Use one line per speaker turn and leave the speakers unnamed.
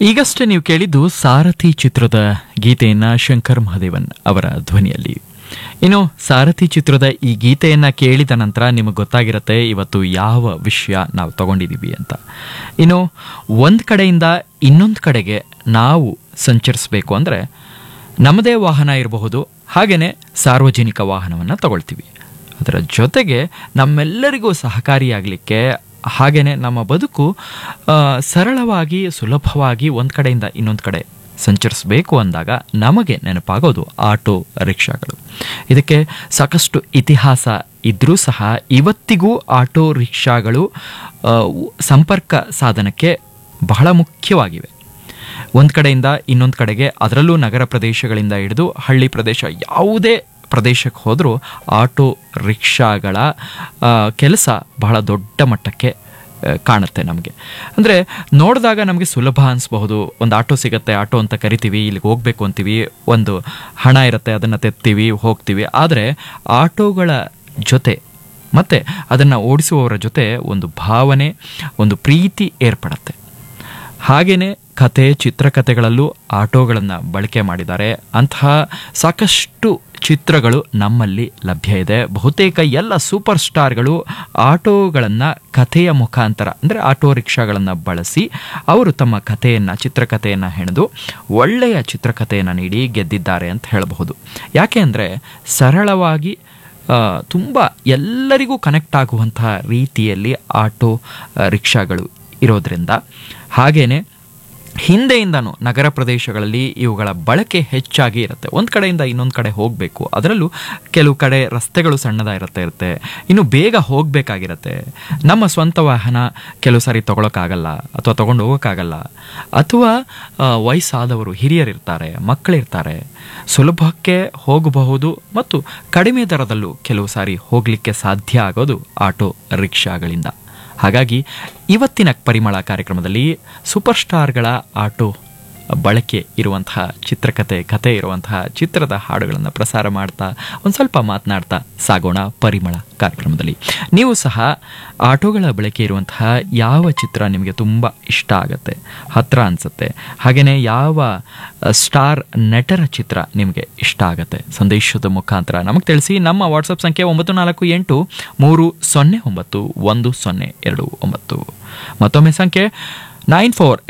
ಈಗಷ್ಟೇ ನೀವು ಕೇಳಿದ್ದು ಸಾರಥಿ ಚಿತ್ರದ ಗೀತೆಯನ್ನ ಶಂಕರ್ ಮಹಾದೇವನ್ ಅವರ ಧ್ವನಿಯಲ್ಲಿ ಇನ್ನು ಸಾರಥಿ ಚಿತ್ರದ ಈ ಗೀತೆಯನ್ನ ಕೇಳಿದ ನಂತರ ನಿಮಗೆ ಗೊತ್ತಾಗಿರುತ್ತೆ ಇವತ್ತು ಯಾವ ವಿಷಯ ನಾವು ತಗೊಂಡಿದ್ದೀವಿ ಅಂತ ಇನ್ನು ಒಂದು ಕಡೆಯಿಂದ ಇನ್ನೊಂದು ಕಡೆಗೆ ನಾವು ಸಂಚರಿಸಬೇಕು ಅಂದರೆ ನಮ್ಮದೇ ವಾಹನ ಇರಬಹುದು ಹಾಗೆಯೇ ಸಾರ್ವಜನಿಕ ವಾಹನವನ್ನು ತಗೊಳ್ತೀವಿ ಅದರ ಜೊತೆಗೆ ನಮ್ಮೆಲ್ಲರಿಗೂ ಸಹಕಾರಿಯಾಗಲಿಕ್ಕೆ ಹಾಗೆಯೇ ನಮ್ಮ ಬದುಕು ಆ, ಸರಳವಾಗಿ ಸುಲಭವಾಗಿ ಒಂದು ಕಡೆಯಿಂದ ಇನ್ನೊಂದು ಕಡೆ ಸಂಚರಿಸಬೇಕು ಅಂದಾಗ ನಮಗೆ ನೆನಪಾಗೋದು ಆಟೋ ರಿಕ್ಷಾಗಳು ಇದಕ್ಕೆ ಸಾಕಷ್ಟು ಇತಿಹಾಸ ಇದ್ದರೂ ಸಹ ಇವತ್ತಿಗೂ ಆಟೋ ರಿಕ್ಷಾಗಳು ಆ, ಸಂಪರ್ಕ ಸಾಧನಕ್ಕೆ ಬಹಳ ಮುಖ್ಯವಾಗಿವೆ ಒಂದು ಕಡೆಯಿಂದ ಇನ್ನೊಂದು ಕಡೆಗೆ ಅದರಲ್ಲೂ ನಗರ ಪ್ರದೇಶಗಳಿಂದ ಹಿಡಿದು ಹಳ್ಳಿ ಪ್ರದೇಶ ಯಾವುದೇ ಪ್ರದೇಶಕ್ಕೆ ಹೋದರೂ ಆಟೋ ರಿಕ್ಷಾಗಳ ಕೆಲಸ ಬಹಳ ದೊಡ್ಡ ಮಟ್ಟಕ್ಕೆ ಆ, ಕಾಣುತ್ತೆ ನಮಗೆ ಅಂದರೆ ನೋಡಿದಾಗ ನಮಗೆ ಸುಲಭ ಅನಿಸ್ಬಹುದು ಒಂದು ಆಟೋ ಸಿಗುತ್ತೆ ಆಟೋ ಅಂತ ಕರಿತೀವಿ ಇಲ್ಲಿಗೆ ಹೋಗಬೇಕು ಅಂತೀವಿ ಒಂದು ಹಣ ಇರುತ್ತೆ ಅದನ್ನು ತೆತ್ತೀವಿ ಹೋಗ್ತೀವಿ ಆದರೆ ಆಟೋಗಳ ಜೊತೆ ಮತ್ತು ಅದನ್ನು ಓಡಿಸುವವರ ಜೊತೆ ಒಂದು ಭಾವನೆ ಒಂದು ಪ್ರೀತಿ ಏರ್ಪಡುತ್ತೆ ಹಾಗೆಯೇ ಕತೆ ಚಿತ್ರಕಥೆಗಳಲ್ಲೂ ಆಟೋಗಳನ್ನು ಬಳಕೆ ಮಾಡಿದ್ದಾರೆ ಅಂತಹ ಸಾಕಷ್ಟು ಚಿತ್ರಗಳು ನಮ್ಮಲ್ಲಿ ಲಭ್ಯ ಇದೆ ಬಹುತೇಕ ಎಲ್ಲ ಸೂಪರ್ ಸ್ಟಾರ್ಗಳು ಆಟೋಗಳನ್ನು ಕಥೆಯ ಮುಖಾಂತರ ಅಂದರೆ ಆಟೋ ರಿಕ್ಷಾಗಳನ್ನು ಬಳಸಿ ಅವರು ತಮ್ಮ ಕಥೆಯನ್ನು ಚಿತ್ರಕಥೆಯನ್ನು ಹೆಣೆದು ಒಳ್ಳೆಯ ಚಿತ್ರಕಥೆಯನ್ನು ನೀಡಿ ಗೆದ್ದಿದ್ದಾರೆ ಅಂತ ಹೇಳಬಹುದು ಯಾಕೆ ಅಂದರೆ ಸರಳವಾಗಿ ತುಂಬ ಎಲ್ಲರಿಗೂ ಕನೆಕ್ಟ್ ಆಗುವಂತಹ ರೀತಿಯಲ್ಲಿ ಆಟೋ ಆ, ರಿಕ್ಷಾಗಳು ಇರೋದ್ರಿಂದ ಹಾಗೇನೆ ಹಿಂದೆಯಿಂದನೂ ನಗರ ಪ್ರದೇಶಗಳಲ್ಲಿ ಇವುಗಳ ಬಳಕೆ ಹೆಚ್ಚಾಗಿ ಇರುತ್ತೆ ಒಂದು ಕಡೆಯಿಂದ ಇನ್ನೊಂದು ಕಡೆ ಹೋಗಬೇಕು ಅದರಲ್ಲೂ ಕೆಲವು ಕಡೆ ರಸ್ತೆಗಳು ಸಣ್ಣದಾಗಿರುತ್ತೆ ಇರುತ್ತೆ ಇನ್ನು ಬೇಗ ಹೋಗಬೇಕಾಗಿರುತ್ತೆ ನಮ್ಮ ಸ್ವಂತ ವಾಹನ ಕೆಲವು ಸಾರಿ ತಗೊಳಕ್ಕಾಗಲ್ಲ ಅಥವಾ ತಗೊಂಡು ಹೋಗೋಕ್ಕಾಗಲ್ಲ ಅಥವಾ ಆ, ವಯಸ್ಸಾದವರು ಹಿರಿಯರಿರ್ತಾರೆ ಮಕ್ಕಳಿರ್ತಾರೆ ಸುಲಭಕ್ಕೆ ಹೋಗಬಹುದು ಮತ್ತು ಕಡಿಮೆ ದರದಲ್ಲೂ ಕೆಲವು ಸಾರಿ ಹೋಗಲಿಕ್ಕೆ ಸಾಧ್ಯ ಆಗೋದು ಆಟೋ ರಿಕ್ಷಾಗಳಿಂದ ಹಾಗಾಗಿ ಇವತ್ತಿನ ಪರಿಮಳ ಕಾರ್ಯಕ್ರಮದಲ್ಲಿ ಸೂಪರ್ ಸ್ಟಾರ್ಗಳ ಆಟೋ ಬಳಕೆ ಇರುವಂತಹ ಚಿತ್ರಕಥೆ ಕಥೆ ಇರುವಂತಹ ಚಿತ್ರದ ಹಾಡುಗಳನ್ನು ಪ್ರಸಾರ ಮಾಡ್ತಾ ಒಂದು ಸ್ವಲ್ಪ ಮಾತನಾಡ್ತಾ ಸಾಗೋಣ ಪರಿಮಳ ಕಾರ್ಯಕ್ರಮದಲ್ಲಿ ನೀವು ಸಹ ಆಟೋಗಳ ಬಳಕೆ ಇರುವಂತಹ ಯಾವ ಚಿತ್ರ ನಿಮಗೆ ತುಂಬ ಇಷ್ಟ ಆಗುತ್ತೆ ಹತ್ರ ಅನಿಸುತ್ತೆ ಹಾಗೆಯೇ ಯಾವ ಅ, ಸ್ಟಾರ್ ನಟರ ಚಿತ್ರ ನಿಮಗೆ ಇಷ್ಟ ಆಗುತ್ತೆ ಸಂದೇಶದ ಮುಖಾಂತರ ನಮಗೆ ತಿಳಿಸಿ ನಮ್ಮ ವಾಟ್ಸಪ್ ಸಂಖ್ಯೆ ಒಂಬತ್ತು ನಾಲ್ಕು ಎಂಟು ಮೂರು ಸೊನ್ನೆ ಒಂಬತ್ತು ಒಂದು ಸೊನ್ನೆ ಎರಡು ಒಂಬತ್ತು ಮತ್ತೊಮ್ಮೆ ಸಂಖ್ಯೆ ನೈನ್ ಫೋರ್